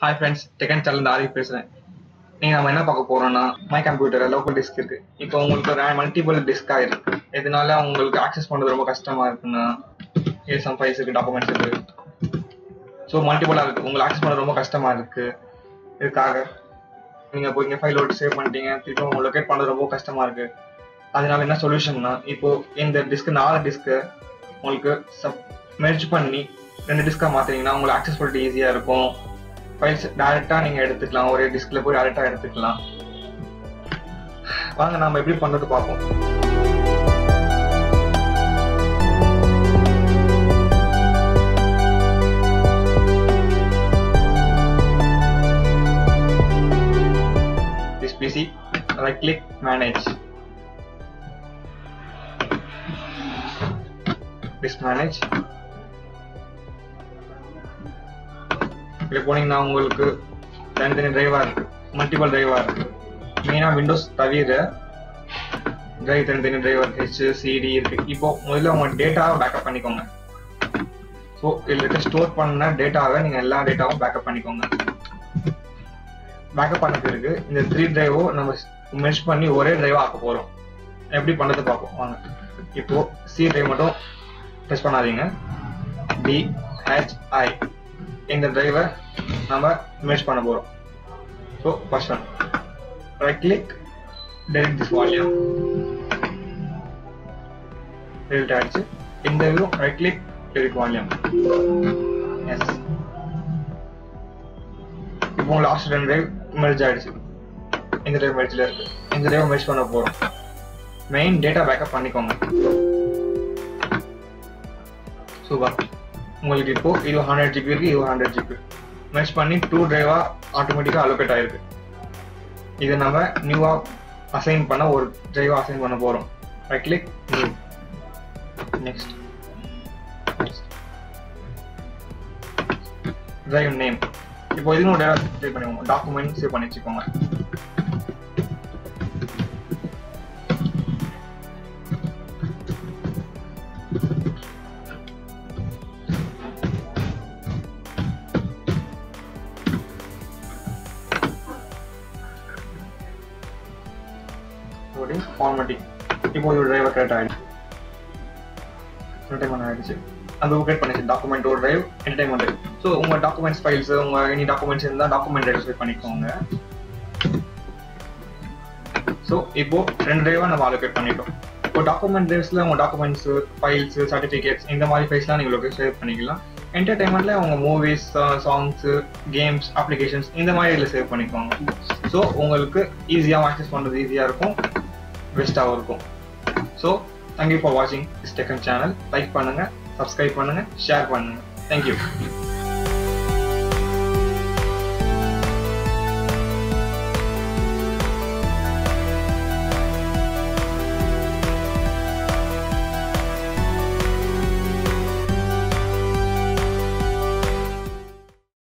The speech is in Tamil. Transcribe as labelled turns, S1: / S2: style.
S1: ஹாய் ஃப்ரெண்ட்ஸ் டெக்கன் சேனல் ஆரி பேசுறேன் நீங்க நம்ம என்ன பார்க்க போறோம்னா மை கம்ப்யூட்டர் லோக்கல் டிஸ்க் இருக்கு இப்போ உங்களுக்கு மல்டிபிள் டிஸ்கா இருக்கு இதனால உங்களுக்கு ஆக்சஸ் பண்றது ரொம்ப கஷ்டமா இருக்குன்னா இது சம் ஃபைல்ஸ் இருக்கு டாக்குமெண்ட்ஸ் இருக்கு ஸோ மல்டிபிளா இருக்கு உங்களுக்கு ஆக்சஸ் பண்ண ரொம்ப கஷ்டமா இருக்கு இதுக்காக நீங்க இப்போ இங்க ஃபைல் ஓட்டு சேவ் பண்ணிட்டீங்க திரும்ப உங்களுக்கு லொக்கேட் பண்றது ரொம்ப கஷ்டமா இருக்கு அதனால என்ன சொல்யூஷன்னா இப்போ இந்த டிஸ்க் நாலு டிஸ்க்கு உங்களுக்கு சப் மெர்ஜ் பண்ணி ரெண்டு டிஸ்கா மாத்துறீங்கன்னா உங்களுக்கு ஆக்சஸ் பண்ணிட்டு ஈஸியா இருக்கும் ஃபைல்ஸ் டைரக்டா நீங்க எடுத்துக்கலாம் ஒரே டிஸ்க்ல போய் டைரக்டா எடுத்துக்கலாம் வாங்க நாம எப்படி பண்றது பார்ப்போம் this PC right click manage this manage இப்படி போனீங்கன்னா உங்களுக்கு தனித்தனி டிரைவா இருக்கு மல்டிபிள் டிரைவா இருக்கு மெயினா விண்டோஸ் தவிர டிரைவ் தனித்தனி டிரைவர் ஹெச் சிடி இருக்கு இப்போ முதல்ல உங்க டேட்டாவை பேக்கப் பண்ணிக்கோங்க ஸோ இதில் இருக்க ஸ்டோர் பண்ண டேட்டாவை நீங்க எல்லா டேட்டாவும் பேக்கப் பண்ணிக்கோங்க பேக்கப் பண்ண பிறகு இந்த த்ரீ டிரைவோ நம்ம மெர்ஜ் பண்ணி ஒரே டிரைவா ஆக்க போறோம் எப்படி பண்றது பார்ப்போம் வாங்க இப்போ சி டிரைவ் மட்டும் டெஸ்ட் பண்ணாதீங்க டி ஹெச் ஐ இந்த டிரைவை நம்ம மெர்ஜ் பண்ண போறோம் so first one right click delete this volume delete ஆயிடுச்சு இந்த இதுவும் right click delete volume yes இப்போ லாஸ்ட் ரெண்டு டிரைவ் மெர்ஜ் ஆயிடுச்சு இந்த டிரைவ் மெர்ஜ்ல இருக்கு இந்த டிரைவ் மெர்ஜ் பண்ண போறோம் மெயின் டேட்டா பேக்கப் பண்ணிக்கோங்க சூப்பர் உங்களுக்கு இப்போ இது ஹண்ட்ரட் ஜிபி இருக்கு இது ஹண்ட்ரட் ஜிபி மெர்ஜ் பண்ணி டூ டிரைவா ஆட்டோமேட்டிக்கா அலோகேட் ஆயிருக்கு இதை நம்ம நியூவா அசைன் பண்ண ஒரு டிரைவா அசைன் பண்ண போறோம் right click new next drive name இப்போ இதுன்னு ஒரு டேட்டா சேவ் பண்ணிக்கோங்க டாக்குமெண்ட் சேவ் பண்ணி வச்சுக்கோங்க ஃபார்மேட்டிங் இப்போ ஒரு டிரைவர் கிரியேட் ஆயிடுச்சு என்டர்டைன்மெண்ட் ஆயிடுச்சு அந்த கிரியேட் பண்ணிச்சு டாக்குமெண்ட் ஒரு டிரைவ் என்டர்டைன்மெண்ட் டிரைவ் ஸோ உங்க டாக்குமெண்ட்ஸ் ஃபைல்ஸ் உங்க எனி டாக்குமெண்ட்ஸ் இருந்தால் டாக்குமெண்ட் டிரைவ் சேவ் பண்ணிக்கோங்க ஸோ இப்போ ரெண்டு டிரைவா நம்ம அலோகேட் பண்ணிட்டோம் இப்போ டாக்குமெண்ட் டிரைவ்ஸ்ல உங்க டாக்குமெண்ட்ஸ் ஃபைல்ஸ் சர்டிஃபிகேட்ஸ் இந்த மாதிரி ஃபைல்ஸ்லாம் நீங்க லொக்கேட் சேவ் பண்ணிக்கலாம் என்டர்டைன்மெண்ட்ல உங்க மூவிஸ் சாங்ஸ் கேம்ஸ் அப்ளிகேஷன்ஸ் இந்த மாதிரி இதில் சேவ் பண்ணிக்கோங்க ஸோ உங்களுக்கு ஈஸியாக ஆக்சஸ் பண்ணுறது ஈஸியாக இருக்கும் பெஸ்ட்டாகவும் இருக்கும் ஸோ தேங்க்யூ ஃபார் வாட்சிங் திஸ் டெக்கன் சேனல் லைக் பண்ணுங்க சப்ஸ்கிரைப் பண்ணுங்க ஷேர் பண்ணுங்க தேங்க்யூ